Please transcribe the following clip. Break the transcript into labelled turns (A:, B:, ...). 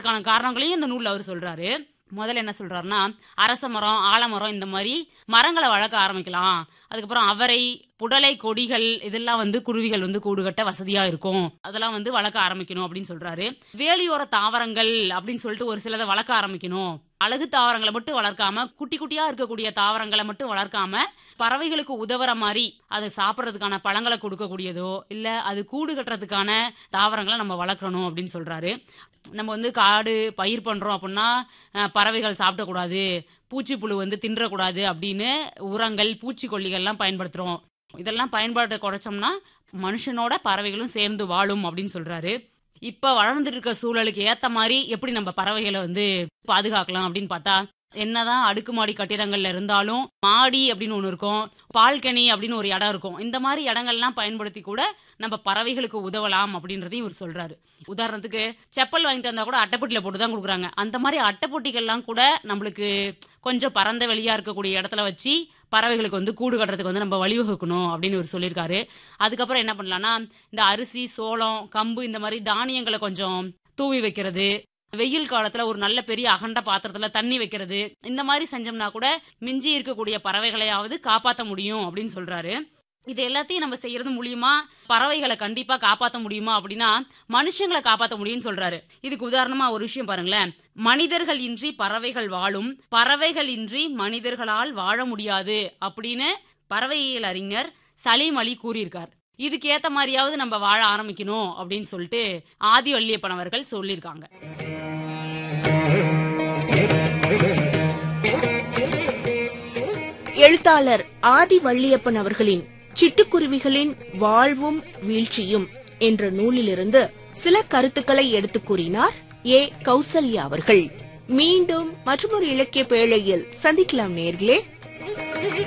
A: வளர்க்கறதுக்கான காரணங்களையும் இந்த நூல்ல அவர் சொல்றாரு முதல்ல என்ன சொல்றாருன்னா அரச மரம் ஆலமரம் இந்த மாதிரி மரங்களை வளர்க்க ஆரம்பிக்கலாம் அதுக்கப்புறம் அவரை புடலை கொடிகள் இதெல்லாம் வந்து குருவிகள் வந்து கூடு கட்ட வசதியா இருக்கும் அதெல்லாம் வந்து வளர்க்க ஆரம்பிக்கணும் அப்படின்னு சொல்றாரு வேலியோர தாவரங்கள் அப்படின்னு சொல்லிட்டு ஒரு சிலதை வளர்க்க ஆரம்பிக்கணும் அழகு தாவரங்களை மட்டும் வளர்க்காம குட்டி குட்டியா இருக்கக்கூடிய தாவரங்களை மட்டும் வளர்க்காம பறவைகளுக்கு உதவுற மாதிரி அது சாப்பிட்றதுக்கான பழங்களை கொடுக்கக்கூடியதோ இல்ல அது கூடு கட்டுறதுக்கான தாவரங்களை நம்ம வளர்க்கணும் அப்படின்னு சொல்றாரு நம்ம வந்து காடு பயிர் பண்றோம் அப்படின்னா அஹ், பறவைகள் சாப்பிடக்கூடாது பூச்சிப்புழு வந்து தின்றக்கூடாது அப்படின்னு உரங்கள் பூச்சிக்கொல்லிகள்லாம் பயன்படுத்துறோம் இதெல்லாம் பயன்பாட்டை குறைச்சோம்னா மனுஷனோட பறவைகளும் சேர்ந்து வாழும் அப்படின்னு சொல்றாரு இப்ப வளர்ந்துட்டு இருக்க சூழலுக்கு ஏத்த மாதிரி எப்படி நம்ம பறவைகளை வந்து பாதுகாக்கலாம் அப்படின்னு பார்த்தா என்னதான் அடுக்குமாடி கட்டிடங்கள்ல இருந்தாலும் மாடி அப்படின்னு ஒன்று இருக்கும் பால்கனி அப்படின்னு ஒரு இடம் இருக்கும் இந்த மாதிரி இடங்கள்லாம் பயன்படுத்தி கூட நம்ம பறவைகளுக்கு உதவலாம் அப்படின்றதையும் இவர் சொல்றாரு உதாரணத்துக்கு செப்பல் வாங்கிட்டு வந்தா கூட அட்டைப்பட்டியில போட்டு தான் கொடுக்குறாங்க அந்த மாதிரி அட்டைப்பொட்டிகள்லாம் கூட நம்மளுக்கு கொஞ்சம் பரந்த வெளியா இருக்கக்கூடிய இடத்துல வச்சு பறவைகளுக்கு வந்து கூடு கட்டுறதுக்கு வந்து நம்ம வழிவகுக்கணும் அப்படின்னு இவர் சொல்லியிருக்காரு அதுக்கப்புறம் என்ன பண்ணலாம்னா இந்த அரிசி சோளம் கம்பு இந்த மாதிரி தானியங்களை கொஞ்சம் தூவி வைக்கிறது வெயில் காலத்துல ஒரு நல்ல பெரிய அகண்ட பாத்திரத்துல தண்ணி வைக்கிறது இந்த மாதிரி செஞ்சோம்னா கூட மிஞ்சி இருக்கக்கூடிய பறவைகளையாவது காப்பாத்த முடியும் அப்படின்னு சொல்றாரு இது எல்லாத்தையும் நம்ம செய்யறது மூலியமா பறவைகளை கண்டிப்பா காப்பாத்த முடியுமா அப்படின்னா மனுஷங்களை காப்பாத்த முடியும்னு சொல்றாரு இதுக்கு உதாரணமா ஒரு விஷயம் பாருங்களேன் மனிதர்கள் இன்றி பறவைகள் வாழும் பறவைகள் இன்றி மனிதர்களால் வாழ முடியாது அப்படின்னு பறவையியல் அறிஞர் சலீம் அலி கூறியிருக்கார் இதுக்கு ஏத்த மாதிரியாவது நம்ம வாழ ஆரம்பிக்கணும் அப்படின்னு சொல்லிட்டு ஆதி வள்ளியப்பன் அவர்கள் சொல்லியிருக்காங்க
B: எழுத்தாளர் ஆதி வள்ளியப்பன் அவர்களின் சிட்டுக்குருவிகளின் வாழ்வும் வீழ்ச்சியும் என்ற நூலிலிருந்து சில கருத்துக்களை எடுத்துக் கூறினார் ஏ கௌசல்யா அவர்கள் மீண்டும் மற்றொரு இலக்கிய பேழையில் சந்திக்கலாம் நேர்களே